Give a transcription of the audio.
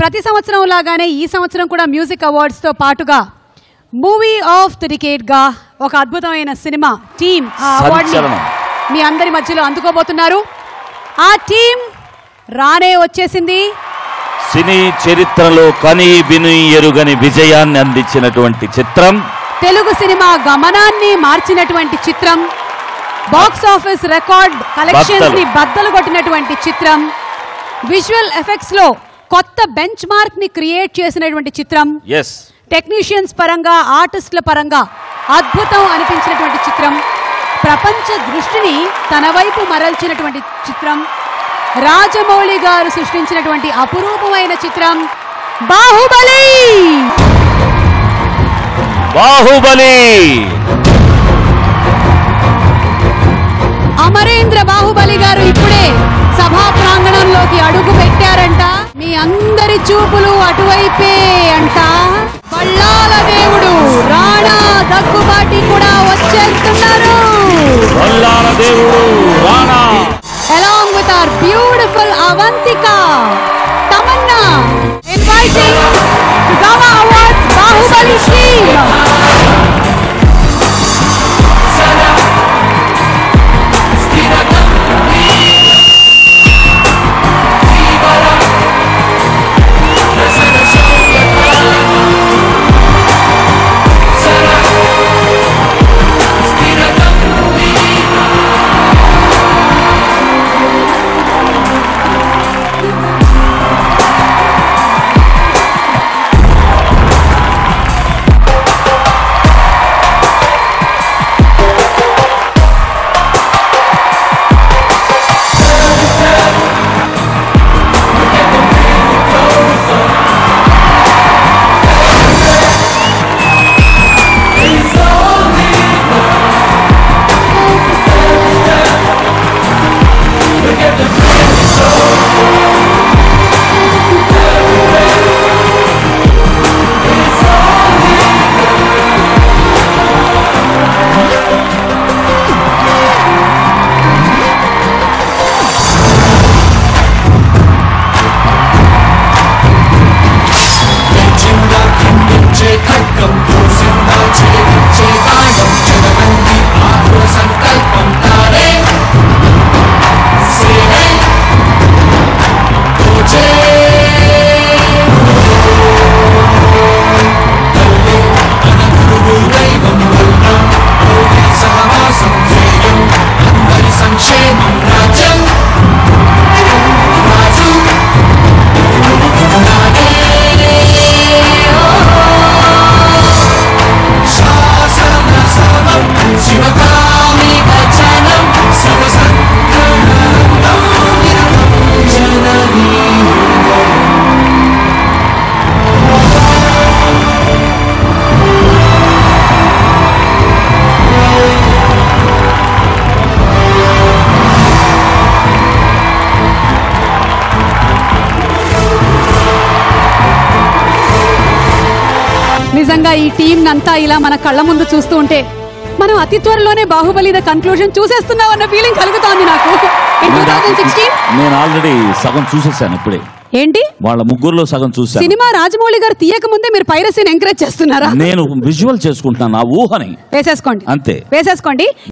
ప్రతి సంవత్సరం లాగానే ఈ సంవత్సరం కూడా మ్యూజిక్ అవార్డ్స్తో పాటుగా మూవీ ఆఫ్ ది గా ఒక అద్భుతమైన సినిమా టీమ్ ఆ అవార్డుని సంచలనం. మీ అందరి మధ్యలో అందుకోబోతున్నారు ఆ టీం రానే వచ్చేసింది సినీ చరిత్రలో కని విని ఎరుగని విజయాన్ని అందించినటువంటి చిత్రం తెలుగు సినిమా గమనాన్ని మార్చినటువంటి చిత్రం బాక్స్ ఆఫీస్ రికార్డ్ కలెక్షన్స్ ని బద్దలు కొట్టినటువంటి చిత్రం విజువల్ ఎఫెక్ట్స్ లో కొత్త బెంచ్ మార్క్ ని క్రియేట్ చేసినటువంటి చిత్రం ఎస్ టెక్నీషియన్స్ పరంగా ఆర్టిస్టుల పరంగా అద్భుతం అనిపించినటువంటి చిత్రం ప్రపంచ దృష్టిని తన వైపు మరల్చినటువంటి చిత్రం రాజమౌళి గారు సృష్టించినటువంటి అపురూపమైన చిత్రం బాహుబలి బాహుబలి అమరేంద్ర బాహుబలి గారు ఇప్పుడే సభా ప్రాంగణంలోకి అడుగు పెట్టారంట మీ అందరి చూపులు అటువైపే అంట బళ్ళాల దేవుడు రాణా దగ్గుబాటి కూడా వచ్చేస్తున్నారు వల్లాల దేవుడు Rana along with our beautiful Avantika Tamannaah inviting GAMA awards Baahubali team సంక్షేమం రాజ్యం రాజు శాసన సమం శివకామి వచనం సర్వసంకరణం జననీ నిజంగా ఈ టీం అంతా ఇలా మన కళ్ళ ముందు చూస్తూ ఉంటే మనం అతి త్వరలోనే బాహుబలి ద కన్క్లూజన్ చూసేస్తున్నాం అన్న ఫీలింగ్ కలుగుతోంది నాకు In 2016 నేను ఆల్రెడీ సగం చూసేసాను ఇప్పుడే ఏంటి వాళ్ళ ముగ్గురులో సగం చూసాను సినిమా రాజమౌళి గారు తీయక ముందే మీరు పైరసీని ఎంకరేజ్ చేస్తున్నారా నేను విజువల్ చేసుకుంటున్నాను ఆ ఊహని వేసేసుకోండి అంతే వేసేసుకోండి